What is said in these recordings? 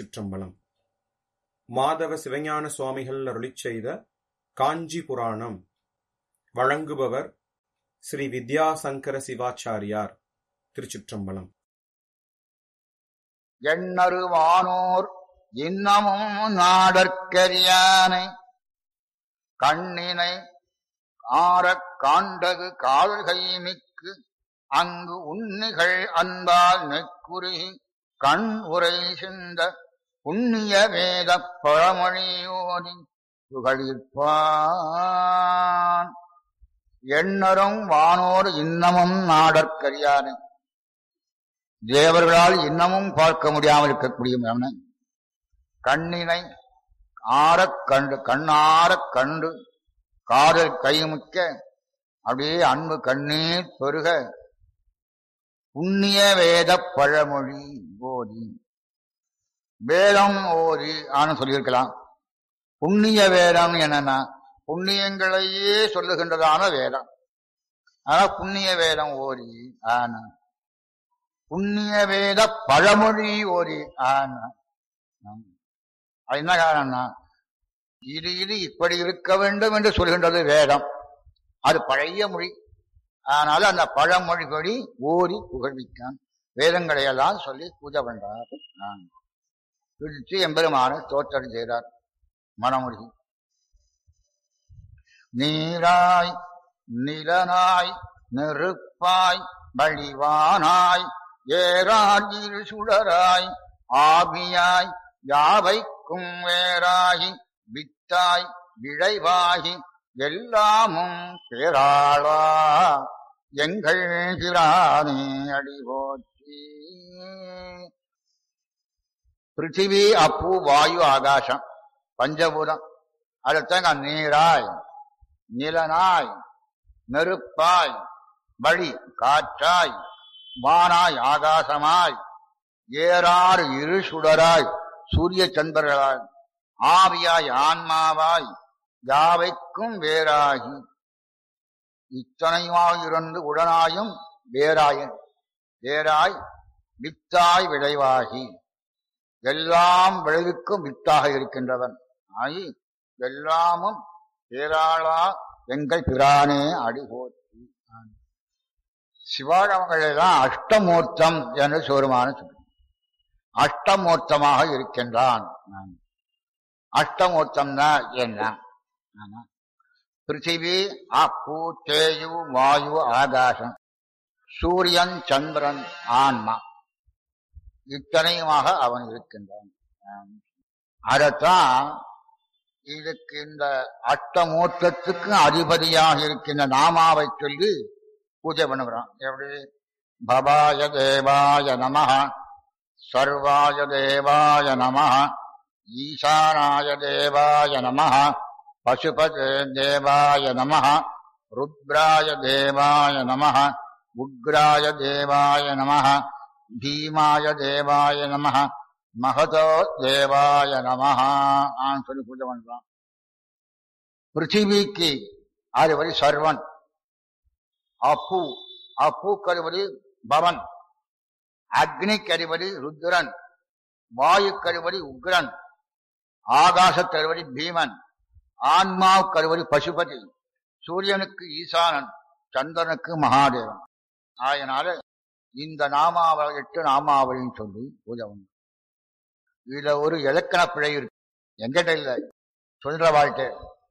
திருச்சிற்றம்பலம் மாதவ சிவஞான சுவாமிகள் அருளிச் செய்த காஞ்சி புராணம் வழங்குபவர் ஸ்ரீ வித்யாசங்கர சிவாச்சாரியார் திருச்சிற்றம்பலம் எண்ணருவானோர் இன்னமும் நாடற்கரியானை கண்ணினை ஆறக் காண்டகு கால்கை மிக்கு அங்கு உன்னிகள் அன்பால் நெக்குருகி கண் உரை சிந்த புண்ணிய வேத பழமொழியோதி புகழிப்பான் எண்ணரும் வானோர் இன்னமும் நாடற்கரியானை தேவர்களால் இன்னமும் பார்க்க முடியாமல் இருக்கக்கூடிய அவனை கண்ணினை ஆறக் கண்டு கண்ணாரக் கண்டு காதல் கைமுக்க அப்படியே அன்பு கண்ணீர் பெருக புண்ணிய வேத பழமொழி ஓதி வேதம் ஓதி ஆனு சொல்லியிருக்கலாம் புண்ணிய வேதம் என்னன்னா புண்ணியங்களையே சொல்லுகின்றதான வேதம் ஆனா புண்ணிய வேதம் ஓதி ஆனா புண்ணிய வேத பழமொழி ஓதி ஆனா அது என்ன காரணம்னா இது இது இப்படி இருக்க வேண்டும் என்று சொல்கின்றது வேதம் அது பழைய மொழி அதனால அந்த பழமொழிபடி ஓரி புகழ்விக்கான் வேதங்களை எல்லாம் சொல்லி பூஜை பண்றார் பிடிச்சு எம்பெருமான தோற்றம் செய்கிறார் மனமொழி நீராய் நிலனாய் நெருப்பாய் வழிவானாய் ஏராஜில் சுடராய் ஆபியாய் யாவைக்கும் வேறாகி வித்தாய் விழைவாகி எல்லாமும் பேராளா எங்கள் பிரானே அடிபோற்றி பிருத்திவி அப்பு வாயு ஆகாசம் பஞ்சபூதம் அடுத்தங்க நீராய் நிலனாய் நெருப்பாய் வழி காற்றாய் வானாய் ஆகாசமாய் ஏறாறு இரு சுடராய் சூரிய சந்திரர்களாய் ஆவியாய் ஆன்மாவாய் யாவைக்கும் வேறாகி இத்தனையுமாக இருந்து உடனாயும் வேறாயின் வேறாய் வித்தாய் விளைவாகி எல்லாம் விளைவுக்கும் வித்தாக இருக்கின்றவன் ஆகி எல்லாமும் பேராளா எங்கள் பிரானே அடிபோற்றி சிவாழவங்களெல்லாம் அஷ்டமூர்த்தம் என்று சோருமான சொல்லி அஷ்டமூர்த்தமாக இருக்கின்றான் அஷ்டமூர்த்தம்னா என்ன பிருத்திவி அப்பு தேயு வாயு ஆகாசம் சூரியன் சந்திரன் ஆன்மா இத்தனையுமாக அவன் இருக்கின்றான் அதத்தான் இதுக்கு இந்த அஷ்டமூர்த்தத்துக்கு அதிபதியாக இருக்கின்ற நாமாவை சொல்லி பூஜை பண்ணுகிறான் எப்படி பவாய தேவாய நம சர்வாய தேவாய நம ஈசானாய தேவாய நம பசுபதே தேவாய நம ருத்ராய தேவாய நம உக்ராய தேவாய நம பீமாய தேவாய நம மகதோ தேவாய நம சொல்லி பூஜை பண்றான் பிருத்திவிக்கு அதுவரை சர்வன் அப்பு அப்பு கருவடி பவன் அக்னி கருவடி ருத்ரன் வாயு கருவடி உக்ரன் ஆகாச கருவடி பீமன் ஆன்மா கருவடி பசுபதி சூரியனுக்கு ஈசானன் சந்திரனுக்கு மகாதேவன் ஆயனால இந்த நாமாவளி எட்டு நாமாவளின்னு சொல்லி பூஜை பண்ணு இதுல ஒரு இலக்கண பிழை இருக்கு எங்கிட்ட இல்லை சொல்ற வாழ்க்கை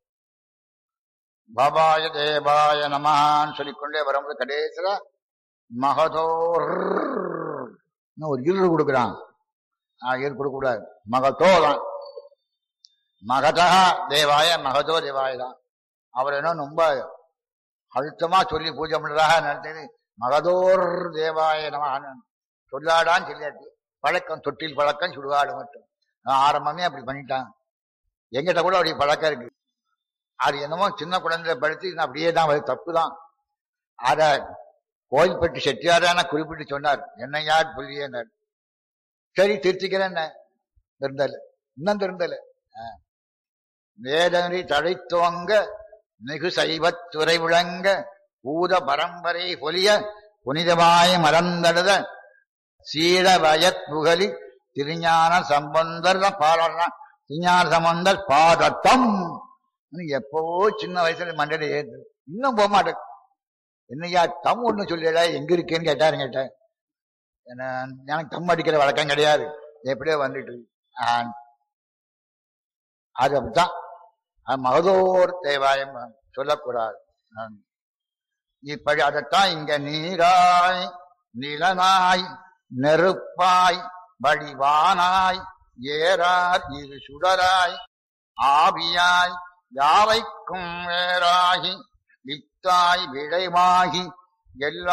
பாபாய தேவாய நமஹான்னு சொல்லிக்கொண்டே வரும்போது கடைசியில மகதோர் ஒரு இரு கொடுக்குறான் இரு கொடுக்க கூடாது மகதோ தான் மகதா தேவாய மகதோ தேவாய தான் அவர் என்ன ரொம்ப அழுத்தமா சொல்லி பூஜை பண்றதாக நினைச்சது மகதோர் தேவாய நம சொல்லாடான்னு சொல்லியாச்சு பழக்கம் தொட்டில் பழக்கம் சுடுகாடு மட்டும் ஆரம்பமே அப்படி பண்ணிட்டான் எங்கிட்ட கூட அப்படி பழக்கம் இருக்கு அது என்னமோ சின்ன குழந்தைய படுத்தி அப்படியே தான் தப்பு தான் அத கோயில்பட்டு செட்டியாரான குறிப்பிட்டு சொன்னார் என்ன யார் புள்ளியனர் சரி திருத்திக்கிறேன் இருந்தல இன்னும் திருந்தல வேதனரி தழைத்துவங்க மிகு சைவத்துறை விளங்க பூத பரம்பரை பொலிய புனிதமாய் மறந்தழுத சீட வயத் புகழி திருஞான சம்பந்தர் தான் பாடுறான் திருஞான சம்பந்தர் பாதத்தம் எப்பவோ சின்ன வயசுல மண்டையில ஏது இன்னும் போக மாட்டேன் என்னையா தம் ஒண்ணு சொல்லிடா எங்க இருக்கேன்னு கேட்டாரு கேட்டேன் என்ன- எனக்கு தம் அடிக்கிற வழக்கம் கிடையாது எப்படியோ வந்துட்டு ஆஹ், அது அப்படித்தான் அது மகதோர் தேவாயம் சொல்லக்கூடாது ஆஹ். இப்படி அதைத்தான் இங்க நீராய் நிலனாய் நெருப்பாய் வடிவானாய் ஏறார் இரு சுடராய் ஆவியாய் யாவைக்கும் வேறாகி வித்தாய் விளைவாகி எல்லா